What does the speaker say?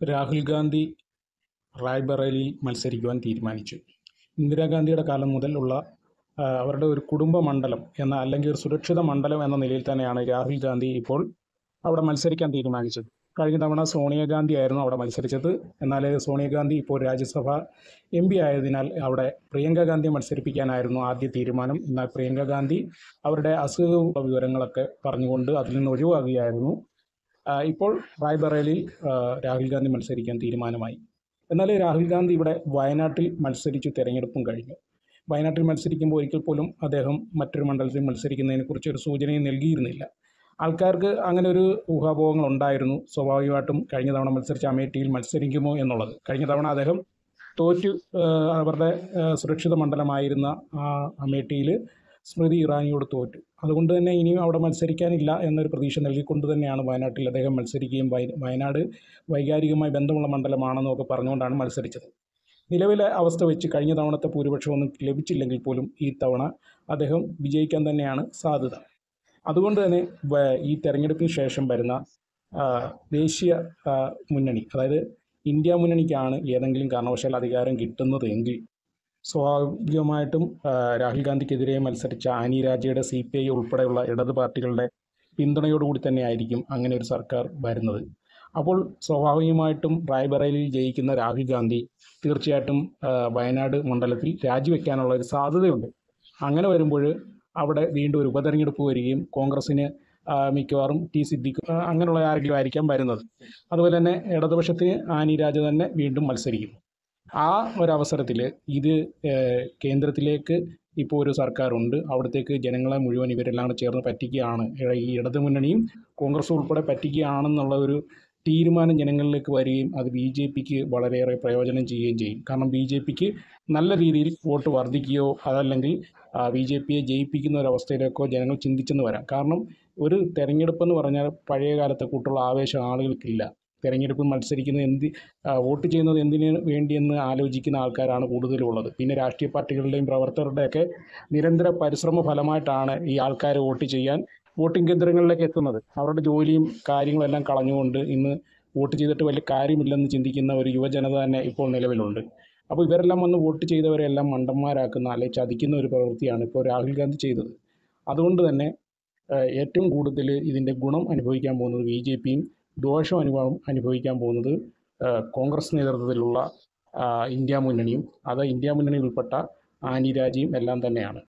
രാഹുൽ ഗാന്ധി റായ്ബറേലിയിൽ മത്സരിക്കുവാൻ തീരുമാനിച്ചു ഇന്ദിരാഗാന്ധിയുടെ കാലം മുതൽ ഉള്ള ആ, അവരുടെ ഒരു കുടുംബ മണ്ഡലം എന്ന അല്ലെങ്കിൽ ഒരു സുരക്ഷിത മണ്ഡലം എന്ന നിലയിൽ തന്നെയാണ് രാഹുൽ ഗാന്ധി ഇപ്പോൾ അവിടെ മത്സരിക്കാൻ തീരുമാനിച്ചത് കഴിഞ്ഞ തവണ സോണിയാഗാന്ധി ആയിരുന്നു അവിടെ മത്സരിച്ചത് എന്നാൽ സോണിയാഗാന്ധി ഇപ്പോൾ രാജ്യസഭ എം പി ആയതിനാൽ അവിടെ പ്രിയങ്ക ഗാന്ധിയെ മത്സരിപ്പിക്കാനായിരുന്നു ആദ്യ തീരുമാനം എന്നാൽ പ്രിയങ്ക ഗാന്ധി അവരുടെ അസുഖ വിവരങ്ങളൊക്കെ പറഞ്ഞുകൊണ്ട് അതിൽ നിന്ന് ഒഴിവാകുകയായിരുന്നു ആ, ഇപ്പോൾ റായ്ബറേലിയിൽ ആ, രാഹുൽ ഗാന്ധി മത്സരിക്കാൻ തീരുമാനമായി എന്നാൽ രാഹുൽ ഗാന്ധി ഇവിടെ വയനാട്ടിൽ മത്സരിച്ചു തെരഞ്ഞെടുപ്പും കഴിഞ്ഞു വയനാട്ടിൽ മത്സരിക്കുമ്പോൾ ഒരിക്കൽ പോലും അദ്ദേഹം മറ്റൊരു മണ്ഡലത്തിൽ മത്സരിക്കുന്നതിനെക്കുറിച്ച് ഒരു സൂചനയും നൽകിയിരുന്നില്ല ആൾക്കാർക്ക് അങ്ങനെ ഒരു ഊഹാപോഹങ്ങൾ ഉണ്ടായിരുന്നു സ്വാഭാവികമായിട്ടും കഴിഞ്ഞ തവണ മത്സരിച്ച അമേഠിയിൽ മത്സരിക്കുമോ എന്നുള്ളത് കഴിഞ്ഞ തവണ അദ്ദേഹം തോറ്റു ആ, അവരുടെ ആ, സുരക്ഷിത മണ്ഡലമായിരുന്ന ആ അമേഠിയിൽ സ്മൃതി ഇറാനിയോട് തോറ്റു അതുകൊണ്ട് തന്നെ ഇനിയും അവിടെ മത്സരിക്കാനില്ല എന്നൊരു പ്രതീക്ഷ നൽകിക്കൊണ്ട് തന്നെയാണ് വയനാട്ടിൽ അദ്ദേഹം മത്സരിക്കുകയും വയ- വയനാട് വൈകാരികമായി ബന്ധമുള്ള മണ്ഡലമാണെന്നൊക്കെ പറഞ്ഞുകൊണ്ടാണ് മത്സരിച്ചത് നിലവിലെ അവസ്ഥ വെച്ച് കഴിഞ്ഞ തവണത്തെ ഭൂരിപക്ഷമൊന്നും ലഭിച്ചില്ലെങ്കിൽ പോലും ഈ തവണ അദ്ദേഹം വിജയിക്കാൻ തന്നെയാണ് സാധ്യത അതുകൊണ്ട് തന്നെ വ- ഈ തെരഞ്ഞെടുപ്പിന് ശേഷം വരുന്ന ആ, ദേശീയ ആ, മുന്നണി അതായത് ഇന്ത്യ മുന്നണിക്കാണ് ഏതെങ്കിലും കാരണവശാൽ അധികാരം കിട്ടുന്നത് എങ്കിൽ സ്വാഭാവികമായിട്ടും ആ, രാഹുൽ ഗാന്ധിക്കെതിരെ മത്സരിച്ച ആനി രാജയുടെ സി പി ഐ ഉൾപ്പെടെയുള്ള ഇടത് പാർട്ടികളുടെ പിന്തുണയോടുകൂടി തന്നെയായിരിക്കും അങ്ങനെ ഒരു സർക്കാർ വരുന്നത് അപ്പോൾ സ്വാഭാവികമായിട്ടും റായ്ബറേലിയിൽ ജയിക്കുന്ന രാഹുൽ ഗാന്ധി തീർച്ചയായിട്ടും ആ, വയനാട് മണ്ഡലത്തിൽ രാജിവെക്കാനുള്ള ഒരു സാധ്യതയുണ്ട് അങ്ങനെ വരുമ്പോൾ അവിടെ വീണ്ടും ഒരു ഉപതെരഞ്ഞെടുപ്പ് വരികയും കോൺഗ്രസ്സിന് ആ, മിക്കവാറും ടി സിദ്ദിഖ് ആ, അങ്ങനെയുള്ള ആരെങ്കിലും ആയിരിക്കാം വരുന്നത് അതുപോലെ തന്നെ ഇടതുപക്ഷത്തിന് ആനി രാജ തന്നെ വീണ്ടും മത്സരിക്കും ആ ഒരവസരത്തിൽ ഇത് ഏഹ്, കേന്ദ്രത്തിലേക്ക് ഇപ്പോൾ ഒരു സർക്കാരുണ്ട് അവിടത്തേക്ക് ജനങ്ങളെ മുഴുവൻ ഇവരെല്ലാം കൂടെ ചേർന്ന് പറ്റിക്കുകയാണ് ഏഹ്, ഈ ഇടതു മുന്നണിയും കോൺഗ്രസ് ഉൾപ്പെടെ പറ്റിക്കുകയാണെന്നുള്ള ഒരു തീരുമാനം ജനങ്ങളിലേക്ക് വരികയും അത് ബി ജെ പിക്ക് വളരെയേറെ പ്രയോജനം ചെയ്യുകയും ചെയ്യും കാരണം ബി ജെ പിക്ക് നല്ല രീതിയിൽ വോട്ട് വർദ്ധിക്കുകയോ അതല്ലെങ്കിൽ ബി ജെ പിയെ ജയിപ്പിക്കുന്ന ഒരു അവസ്ഥയിലേക്കോ ജനങ്ങൾ ചിന്തിച്ചെന്ന് വരാം കാരണം ഒരു തെരഞ്ഞെടുപ്പെന്ന് പറഞ്ഞാൽ പഴയ കാലത്തെ കൂട്ടുള്ള ആവേശം ആളുകൾക്കില്ല തെരഞ്ഞെടുപ്പിൽ മത്സരിക്കുന്നത് എന്ത് ആ, വോട്ട് ചെയ്യുന്നത് എന്തിനു വേണ്ടിയെന്ന് ആലോചിക്കുന്ന ആൾക്കാരാണ് കൂടുതലുള്ളത് പിന്നെ രാഷ്ട്രീയ പാർട്ടികളുടെയും പ്രവർത്തകരുടെയൊക്കെ നിരന്തര പരിശ്രമ ഫലമായിട്ടാണ് ഈ ആൾക്കാർ വോട്ട് ചെയ്യാൻ വോട്ടിംഗ് കേന്ദ്രങ്ങളിലേക്ക് എത്തുന്നത് അവരുടെ ജോലിയും കാര്യങ്ങളും എല്ലാം കളഞ്ഞുകൊണ്ട് ഇന്ന് വോട്ട് ചെയ്തിട്ട് വലിയ കാര്യമില്ലെന്ന് ചിന്തിക്കുന്ന ഒരു യുവജനത തന്നെ ഇപ്പോൾ നിലവിലുണ്ട് അപ്പോൾ ഇവരെല്ലാം വന്ന് വോട്ട് ചെയ്തവരെല്ലാം മണ്ടന്മാരാക്കുന്ന അല്ലെങ്കിൽ ചതിക്കുന്ന ഒരു പ്രവൃത്തിയാണ് ഇപ്പോൾ രാഹുൽ ഗാന്ധി ചെയ്തത് അതുകൊണ്ട് തന്നെ ഏഹ്, ഏറ്റവും കൂടുതൽ ഇതിൻ്റെ ഗുണം അനുഭവിക്കാൻ പോകുന്നത് ബി ജെ പിയും ദോഷം അനുഭവം അനുഭവിക്കാൻ പോകുന്നത് ഏഹ്, കോൺഗ്രസ് നേതൃത്വത്തിലുള്ള ആ, ഇന്ത്യ മുന്നണിയും അത് ഇന്ത്യ മുന്നണിയിൽ ഉൾപ്പെട്ട ആനി രാജയും എല്ലാം തന്നെയാണ്